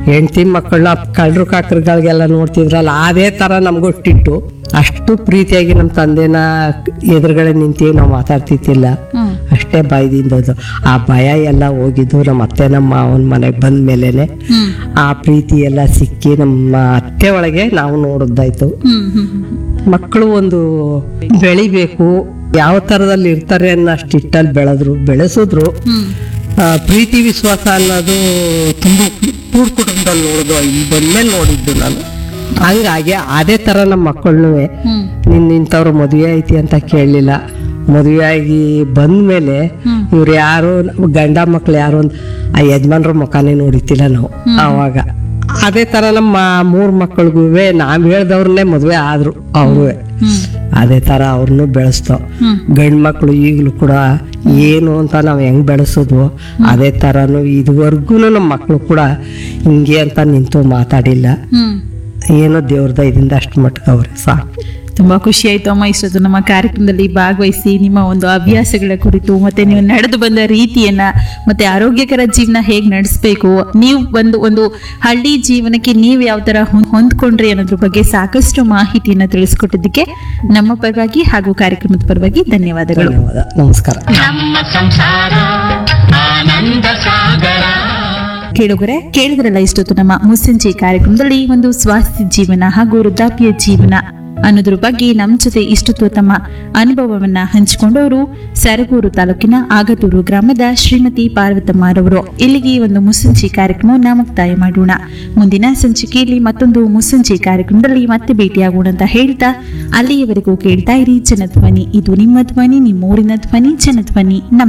ಹೆಂಡತಿ ಮಕ್ಕಳನ್ನ ಕಳ್ಳರು ಕಾಕರುಗಳಿಗೆಲ್ಲ ನೋಡ್ತಿದ್ರಲ್ಲ ಅದೇ ಥರ ನಮ್ಗೊಟ್ಟಿಟ್ಟು ಅಷ್ಟು ಪ್ರೀತಿಯಾಗಿ ನಮ್ಮ ತಂದೆನ ಎದುರುಗಡೆ ನಿಂತೀವಿ ನಾವು ಮಾತಾಡ್ತಿದ್ದಿಲ್ಲ ಹ್ಮ್ ಅಷ್ಟೇ ಭಯದಿಂದದು ಆ ಭಯ ಎಲ್ಲ ಹೋಗಿದ್ದು ನಮ್ಮ ಅತ್ತೆ ನಮ್ಮ ಮಾವನ ಮನೆಗೆ ಬಂದ ಮೇಲೇನೆ ಹ್ಮ್ ಆ ಪ್ರೀತಿ ಎಲ್ಲ ಸಿಕ್ಕಿ ನಮ್ಮ ಅತ್ತೆ ಒಳಗೆ ನಾವು ನೋಡಿದ್ದಾಯ್ತು ಹ್ಮ್ ಹ್ಮ್ ಹ್ಮ್ ಮಕ್ಕಳು ಒಂದು ಬೆಳಿಬೇಕು ಯಾವ ಥರದಲ್ಲಿ ಇರ್ತಾರೆ ಅನ್ನೋ ಅಷ್ಟು ಇಟ್ಟಲ್ಲಿ ಬೆಳೆದ್ರು ಬೆಳೆಸಿದ್ರು ಹ್ಮ್ ಆ, ಪ್ರೀತಿ ವಿಶ್ವಾಸ ಅನ್ನೋದು ತುಂಬ ಕೂಡ್ ಕುಟುಂಬದಲ್ಲಿ ನೋಡಿದ್ದು ಇಲ್ಲಿ ಬಂದ್ಮೇಲೆ ನೋಡಿದ್ದು ನಾನು ಹಂಗಾಗಿ ಅದೇ ಥರ ನಮ್ಮ ಮಕ್ಕಳನ್ನೂ ಹ್ಮ್ ನಿನ್ ಇಂಥವ್ರು ಮದುವೆ ಐತಿ ಅಂತ ಕೇಳಲಿಲ್ಲ ಮದುವೆ ಆಗಿ ಬಂದ್ಮೇಲೆ ಹ್ಮ್. ಇವ್ರು ಯಾರು ಗಂಡ ಮಕ್ಳು ಯಾರು ಅಂತ ಆ ಯಜಮಾನ್ರ ಮುಖಾನೇ ನೋಡಿತಿಲ್ಲ ನಾವು ಆವಾಗ ಅದೇ ತರ ನಮ್ಮ ಮೂರ್ ಮಕ್ಕಳಿಗೂ ನಾವ್ ಹೇಳ್ದವ್ರನ್ನೇ ಮದುವೆ ಆದ್ರು ಅವರು ಹ್ಮ್ ಅದೇ ತರ ಅವ್ರನ್ನೂ ಬೆಳೆಸ್ತೋ ಹ್ಮ್ ಗಂಡ್ ಮಕ್ಳು ಈಗಲೂ ಕೂಡ ಏನು ಅಂತ ನಾವು ಹೆಂಗ್ ಬೆಳೆಸೋದ್ವು ಅದೇ ತರನು ಇದುವರೆಗೂ ನಮ್ಮ ಮಕ್ಕಳು ಕೂಡ ಹಿಂಗೆ ಅಂತ ನಿಂತು ಮಾತಾಡಿಲ್ಲ ಹ್ಮ್ ಏನೋ ದೇವ್ರ ದಯದಿಂದ ಅಷ್ಟು ಮಟ್ಟಿಗೆ ಅವ್ರೆ ಸಾಕು ತುಂಬಾ ಖುಷಿ ಆಯ್ತು ಅಮ್ಮ ಇಷ್ಟೊತ್ತು ನಮ್ಮ ಕಾರ್ಯಕ್ರಮದಲ್ಲಿ ಭಾಗವಹಿಸಿ ನಿಮ್ಮ ಒಂದು ಹವ್ಯಾಸಗಳ ಕುರಿತು ಮತ್ತೆ ನೀವು ನಡೆದು ಬಂದ ರೀತಿಯನ್ನ ಮತ್ತೆ ಆರೋಗ್ಯಕರ ಜೀವನ ಹೇಗ್ ನಡೆಸಬೇಕು ನೀವು ಒಂದು ಒಂದು ಹಳ್ಳಿ ಜೀವನಕ್ಕೆ ನೀವು ಯಾವ ತರ ಹೊಂದ್- ಹೊಂದ್ಕೊಂಡ್ರಿ ಅನ್ನೋದ್ರ ಬಗ್ಗೆ ಸಾಕಷ್ಟು ಮಾಹಿತಿಯನ್ನ ತಿಳಿಸ್ಕೊಟ್ಟಿದ್ದಕ್ಕೆ ನಮ್ಮ ಪರವಾಗಿ ಹಾಗೂ ಕಾರ್ಯಕ್ರಮದ ಪರವಾಗಿ ಧನ್ಯವಾದಗಳು ಧನ್ಯವಾದ ನಮಸ್ಕಾರ ನಮ್ಮ ಸಂಸಾರ ಆನಂದ ಸಾಗರ ಕೇಳುಗರೆ ಕೇಳಿದ್ರಲ್ಲ ಇಷ್ಟೊತ್ತು ನಮ್ಮ ಮುಸ್ಸಂಜೆ ಕಾರ್ಯಕ್ರಮದಲ್ಲಿ ಒಂದು ಸ್ವಾಸ್ಥ್ಯ ಜೀವನ ಹಾಗೂ ವೃದ್ಧಾಪ್ಯ ಜೀವನ ಅನ್ನೋದ್ರ ಬಗ್ಗೆ ನಮ್ಮ ಜೊತೆ ಇಷ್ಟೊತ್ತು ತಮ್ಮ ಅನುಭವವನ್ನ ಹಂಚಿಕೊಂಡವರು ಸರಗೂರು ತಾಲೂಕಿನ ಆಗತೂರು ಗ್ರಾಮದ ಶ್ರೀಮತಿ ಪಾರ್ವತಮ್ಮರವರು ಇಲ್ಲಿಗೆ ಈ ಒಂದು ಮುಸ್ಸಂಜೆ ಕಾರ್ಯಕ್ರಮವನ್ನ ಮುಕ್ತಾಯ ಮಾಡೋಣ ಮುಂದಿನ ಸಂಚಿಕೆಯಲ್ಲಿ ಮತ್ತೊಂದು ಮುಸ್ಸಂಜೆ ಕಾರ್ಯಕ್ರಮದಲ್ಲಿ ಮತ್ತೆ ಭೇಟಿಯಾಗೋಣ ಅಂತ ಹೇಳ್ತಾ ಅಲ್ಲಿಯವರೆಗೂ ಕೇಳ್ತಾ ಇರಿ ಜನಧ್ವನಿ ಇದು ನಿಮ್ಮ ಧ್ವನಿ ನಿಮ್ಮೂರಿನ ಧ್ವನಿ ಜನಧ್ವನಿ ನಮಸ್ಕಾರ